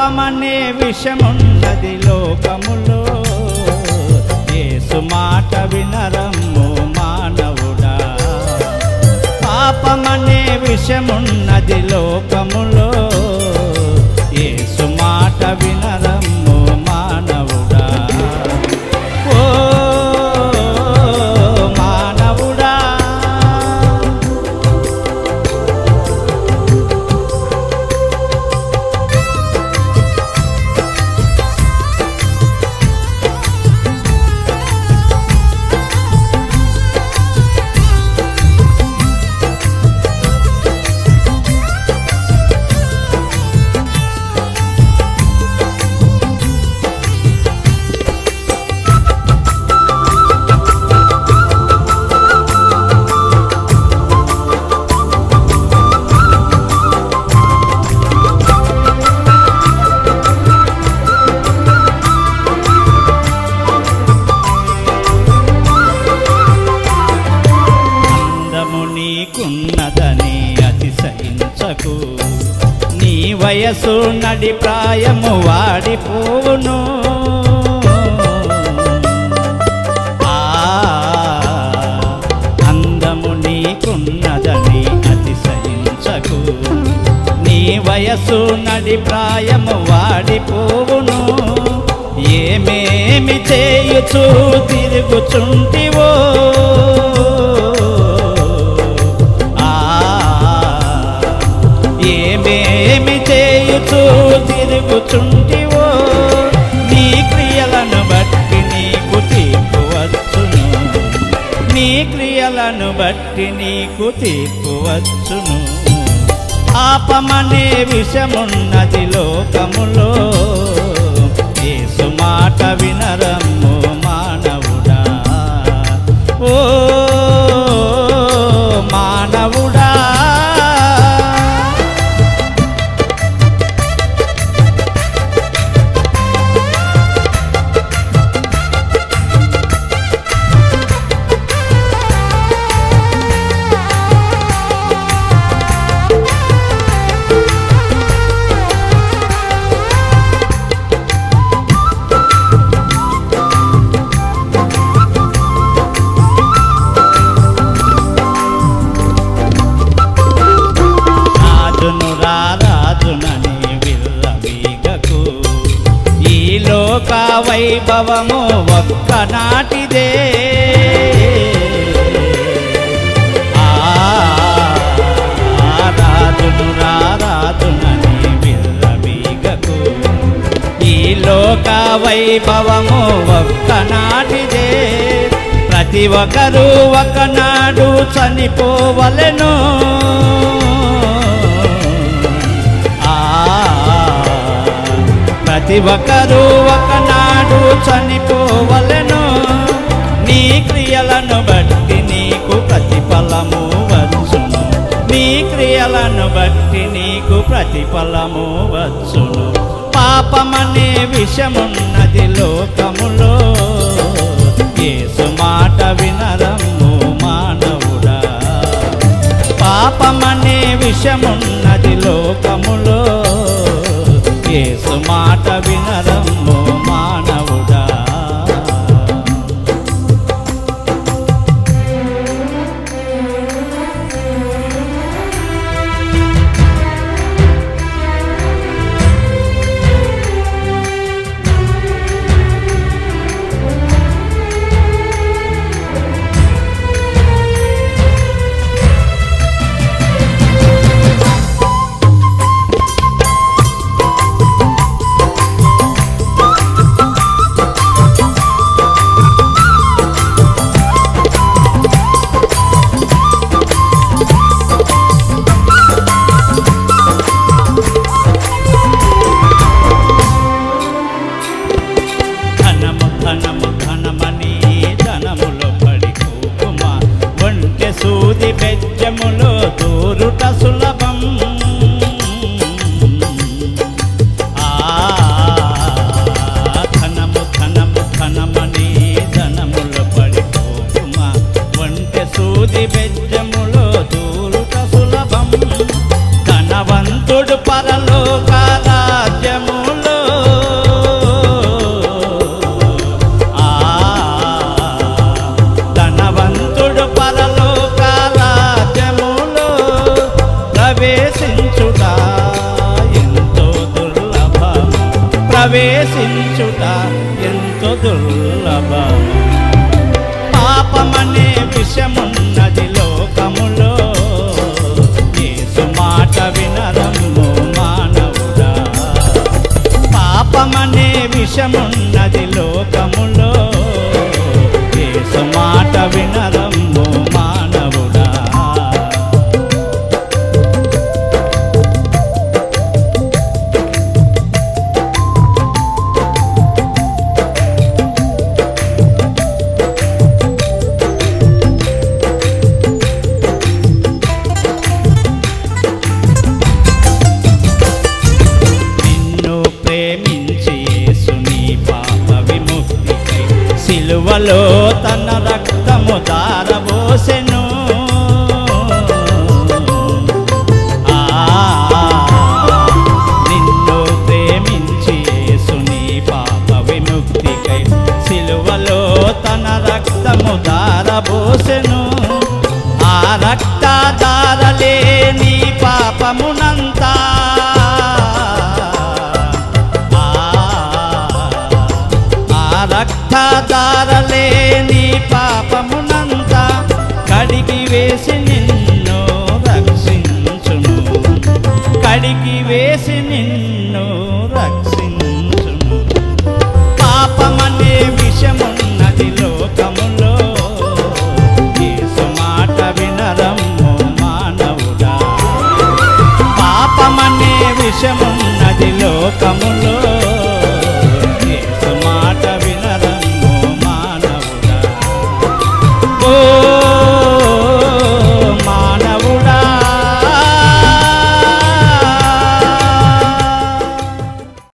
పాపమనే విషమున్నది లోకములో యేసు మాట వినరమ్ము మానవుడా పాపమనే విషమున్నది లోకములో యేసు మాట వినరమ్ము మానవుడా ఓ మానవుడా అందము నీకున్నదని అతిశయించకు నీ వయసు నడి ప్రాయము వాడిపోవును ఆ, అందము నీకున్నదని అతిశయించకు నీ వయసు నడి ప్రాయము వాడిపోవును ఏమేమి చేయుచు తిరుగుచుంటివో ఆ, ఏమేమి చేయుచు తిరుగుచుంటివో నీ క్రియలను బట్టి నీకు తీర్పు వచ్చును నీ క్రియలను బట్టి నీకు తీర్పు వచ్చును పాపమనే విషమున్నది లోకములో యేసు మాట వినరమ్ము మానవుడా ఓ మానవుడా రాజును రారాజునని విర్రవీగకు ఈ లోక వైభవము ఒక్కనాటిదే ఆ రాజును రారాజునని విర్రవీగకు ఈ లోక వైభవము ఒక్కనాటిదే ప్రతి ఒక్కరూ ఒకనాడు చనిపోవలెను ఆ ప్రతి ఒక్కరూ ఒకనాడు చనిపోవలెను నీ క్రియలను బట్టి నీకు ప్రతిఫలము వచ్చును నీ క్రియలను బట్టి నీకు ప్రతిఫలము వచ్చును పాపమనే విషమున్నది లోకములో యేసు మాట వినరమ్ము మానవుడా పాపమనే విషమున్నది లోకములో యేసు మాట వినరమ్ము మానవుడా ప్రవేశించుట ఎంతో దుర్లభం పాపమనే విషమున్నది లోకములో యేసు మాట వినరము మానవుడా పాపమనే విషమున్నది లోకములో యేసు మాట వినరము మానవుడా నిన్ను ప్రేమించి యేసుని పాప విముక్తికై సిలువలో తన రక్తము దారబోసెను ఆ, నిన్ను ప్రేమించి యేసుని పాప విముక్తికై సిలువలో తన రక్తము దారబోసెను ఆ రక్తదారలే నీ పాపమునంతా ఆ, ఆ రక్తదారలే నీ పాపమునంతా కడిగి వేసి నిన్ను రక్షించును కడిగి వేసి నిన్ను రక్షించును పాపమనే విషమున్నది లోకములో యేసు మాట వినరము మానవుడా పాపమనే విషము